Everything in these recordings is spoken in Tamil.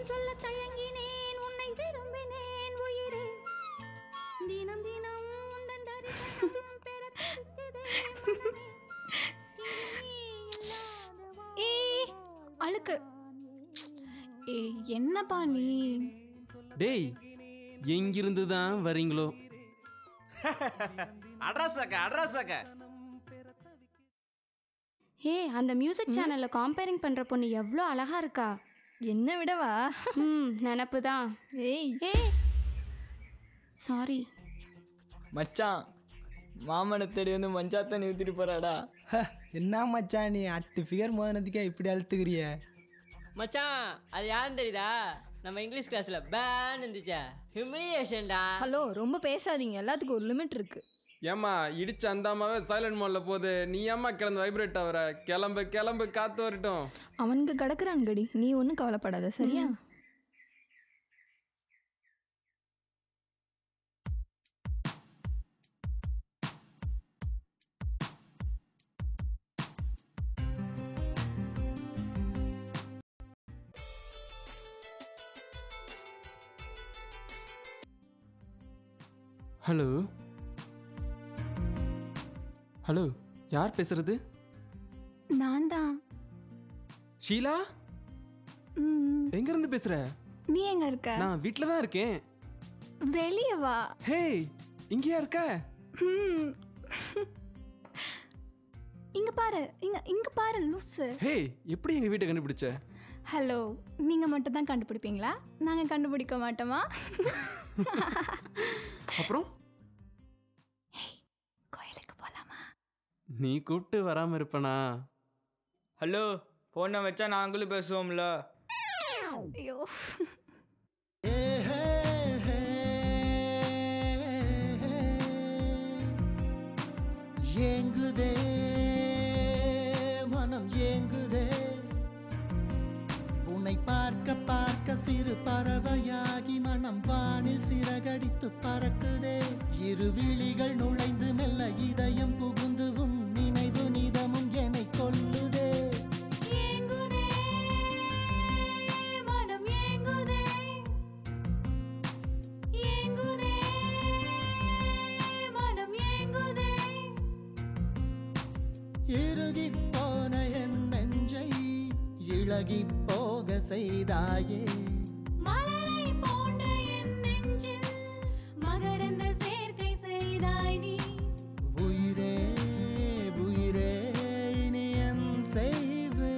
சொல்ல தயங்கினேன் உன்னை விரும்பினேன் உயிரே தினம் தினம் உந்தன் தரிசனம் பெற துடிக்குதே மனமே. இது நீ இல்லாத ஏய் அழுக்கு ஏய் என்னப்பா நீ டேய் எங்கிருந்து தான் வரீங்களோ அட்ரஸாக்க அட்ரஸாக்க ஹே அந்த மியூசிக் சேனல்ல காம்பேரிங் பண்ற பொண்ணு எவ்வளோ அழகா இருக்கா என்ன விடவா ம் நினப்பு தான் ஏய் ஏ சாரி மச்சான் மாமனை தேடி வந்து மஞ்சாத்த நிறுத்திட்டு போறாடா என்ன மச்சான் நீ அட்டு ஃபிகர் மோதினதுக்கே இப்படி அழுத்துக்கிறிய மச்சான் அது யாருன்னு தெரியுதா நம்ம இங்கிலீஷ் கிளாஸ்ல பேன் இருந்துச்சா ஹியூமிலியேஷன்டா ஹலோ ரொம்ப பேசாதீங்க எல்லாத்துக்கும் ஒரு லிமிட் இருக்கு ஏம்மா இடிச்சு அந்தாமாவே சைலண்ட் மோட்ல போகுது நீ ஏம்மா கிளம்பு வைப்ரேட் ஆகுற கிளம்பு கிளம்பு காத்து வரட்டும் அவனுக்கு கிடக்குறான் கடி நீ ஒன்றும் கவலைப்படாத சரியா ஹலோ ஹலோ யார் பேசுறது நான் தான் ஷீலா ம், எங்க இருந்து பேசுற நீ எங்க இருக்க நான் வீட்டில் தான் இருக்கேன் வெளியே வா ஹே இங்கேயா இருக்க ம். இங்க பாரு இங்க இங்க பாரு லூசு ஹே எப்படி எங்க வீட்டை கண்டுபிடிச்ச ஹலோ நீங்க மட்டும் தான் கண்டுபிடிப்பீங்களா நாங்க கண்டுபிடிக்க மாட்டோமா அப்புறம் கோயிலுக்கு போலாமா நீ கூப்பிட்டு வராம இருப்பனா ஹலோ ஃபோனை வச்சா நாங்களும் பேசுவோம்ல ஐயோ ஏங்குதே மனம் ஏங்குதே உன்னை பார்க்க பார்க்க சிறு பறவையாகி மனம் வானில் சிறகடித்து பறக்குதே இரு விழிகள் நுழைந்து மெல்ல இதயம் புகுந்து உன் நினைவு நிதமும் என்னை கொல்லுதே ஏங்குதே மனம் ஏங்குதே ஏங்குதே மனம் ஏங்குதே இறுகி போன என் நெஞ்சை இழகி போக செய்தாயே மலரை போன்ற என் நெஞ்சில் மகரந்த சேர்க்கை செய்தாய் நீ உயிரே உயிரே இனி என் செய்வே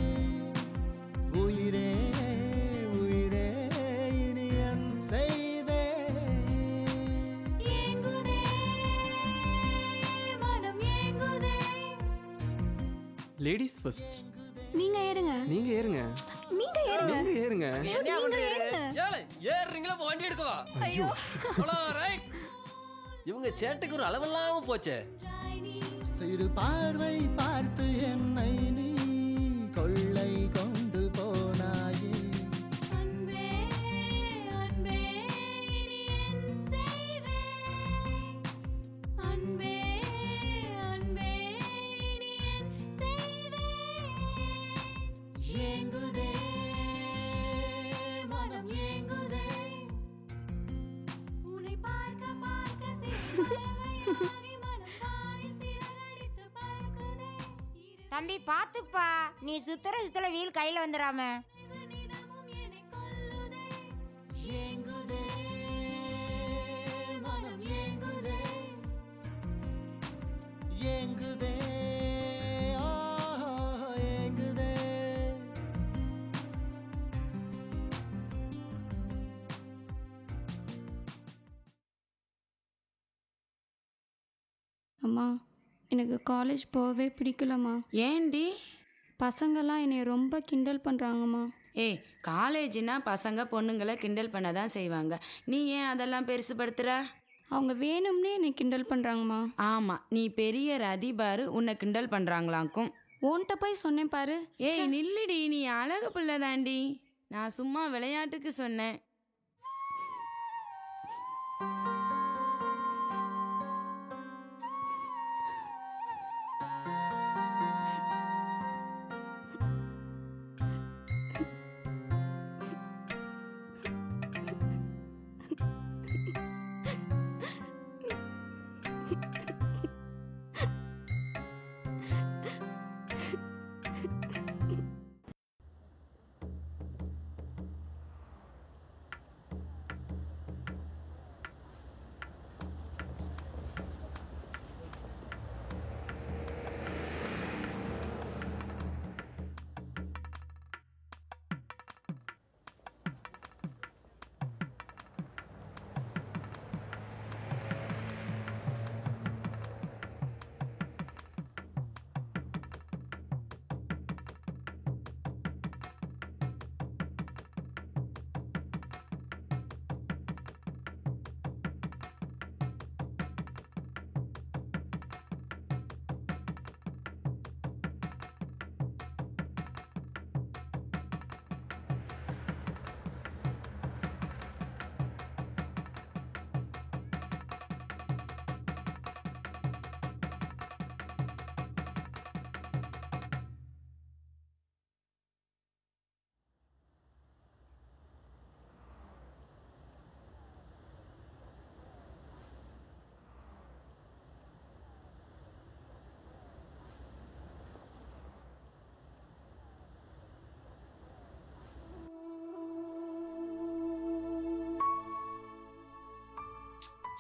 உயிரே உயிரே இனி என் செய்வே ஏங்குதே மனம் ஏங்குதே லேடிஸ் ஃபர்ஸ்ட் நீங்க ஏறுங்க நீங்க ஏறுங்க நீங்க ஏறுங்க நீங்க ஏறுங்க நீங்க ஏறுங்க ஏழை ஏறுறீங்களா இப்ப வண்டி எடுக்கவா ஐயோ ரைட் இவங்க சேட்டைக்கு ஒரு அளவில்லாம போச்சே சிறு பார்வை பார்த்து என்னை நீ கொள்ளை கொண்டு போனாயே அன்பே அன்பே இனி என் செய்வே அன்பே அன்பே இனி என் செய்வே ஏங்குதே மனம் ஏங்குதே உன்னை பார்க்க பார்க்க சிறு பறவையாகி மனம் வானில் சிறகடித்து பறக்குதே இரு தம்பி பாத்துப்பா நீ சுத்துற சுத்துல வீல் கையில வந்துடாம நிதமும் என்னை கொல்லுதே ஏங்குதே மனம் ஏங்குதே ஏங்குதே ஓ ஏங்குதே அம்மா எனக்கு காலேஜ் போகவே பிடிக்கலம்மா ஏண்டி பசங்கெல்லாம் என்னை ரொம்ப கிண்டல் பண்ணுறாங்கம்மா ஏய் காலேஜ்னா பசங்க பொண்ணுங்களை கிண்டல் பண்ண தான் செய்வாங்க நீ ஏன் அதெல்லாம் பெருசுப்படுத்துற அவங்க வேணும்னே என்னை கிண்டல் பண்ணுறாங்கம்மா ஆமாம் நீ பெரிய ரதிபாரு உன்னை கிண்டல் பண்ணுறாங்களாக்கும் உன்கிட்ட போய் சொன்னேன் பாரு ஏய் நில்லுடி நீ அழகு பிள்ளை தாண்டி நான் சும்மா விளையாட்டுக்கு சொன்னேன்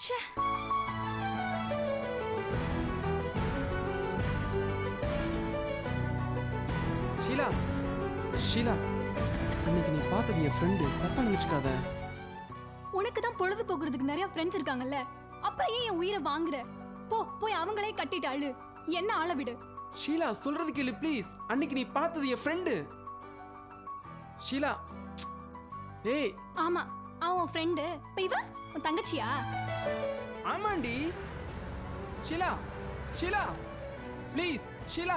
ச்சே ஷீலா ஷீலா அன்னைக்கு நீ பார்த்தது என் ஃப்ரெண்டு தப்பா நினைச்சுக்காத உனக்கு தான் பொழுது போக்குறதுக்கு நிறைய ஃப்ரெண்ட்ஸ் இருக்காங்கல்ல அப்புறம் ஏன் என் உயிரை வாங்குற போ போய் அவங்களே கட்டிட்டு அழு என்ன ஆள விடு ஷீலா சொல்றது கேளு ப்ளீஸ் அன்னைக்கு நீ பார்த்தது என் ஃப்ரெண்டு ஷீலா ஏய் ஆமா அவன் உன் ஃப்ரெண்டு இப்போ இவ உன் தங்கச்சியா ஆமாண்டி ஷீலா ஷீலா ப்ளீஸ் ஷீலா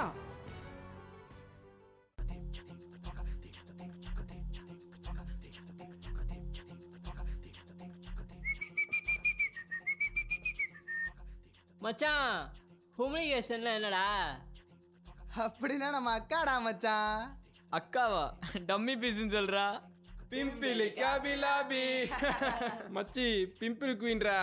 மச்சான் ஹுமிலிகேஷன்ல என்னடா அப்படின்னா நம்ம அக்காடா மச்சான் அக்காவா டம்மி பீஸ்ன்னு சொல்றா பிம்பிளி காபிலாபி மச்சி பிம்பிள் குயின்ரா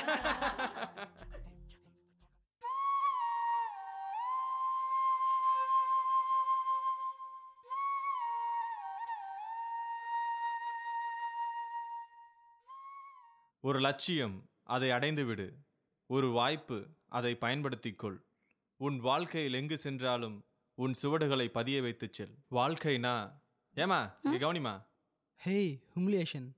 ஒரு லட்சியம் அதை அடைந்துவிடு ஒரு வாய்ப்பு அதை பயன்படுத்திக் கொள் உன் வாழ்க்கையில் எங்கு சென்றாலும் உன் சுவடுகளை பதிய வைத்துச் செல் வாழ்க்கைனா ஏமா இங்க கவனிமா ஹேய் ஹுமிலியேஷன்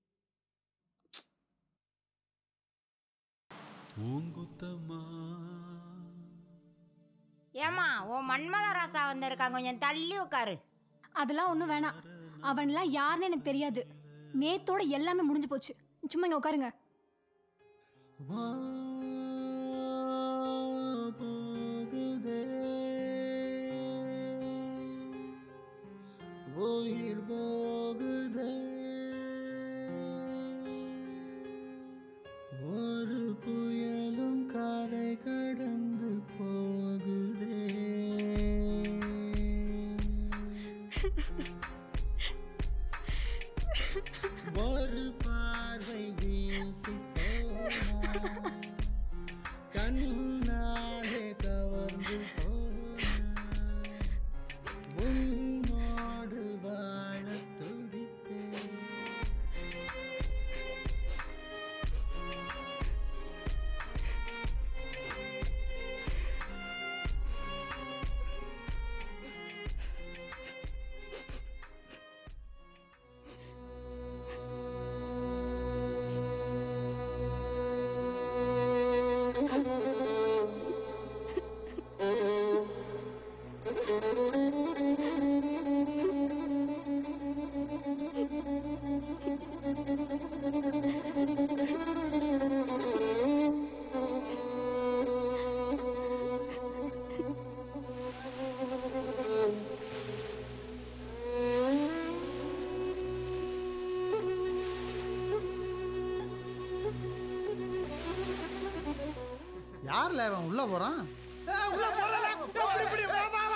ஏமா உன் மன்மத ராசா வந்திருக்காங்க கொஞ்சம் தள்ளி உட்காரு அதெல்லாம் ஒன்றும் வேணாம் அவன்லாம் யாருன்னு எனக்கு தெரியாது நேத்தோட எல்லாமே முடிஞ்சு போச்சு சும்மா இங்க உட்காருங்க வா போகுதே உயிர் போகுதே ஒரு புயலும் கரை கடந்து போகுதே ஒரு பார்வை வீசி போனா கண்ணாலே கவர்ந்து போனா உன்னோடு வாழ துடித்தேன் யார்ல அவன் உள்ள போறான் உள்ள போறல இப்படி இப்படி வா வா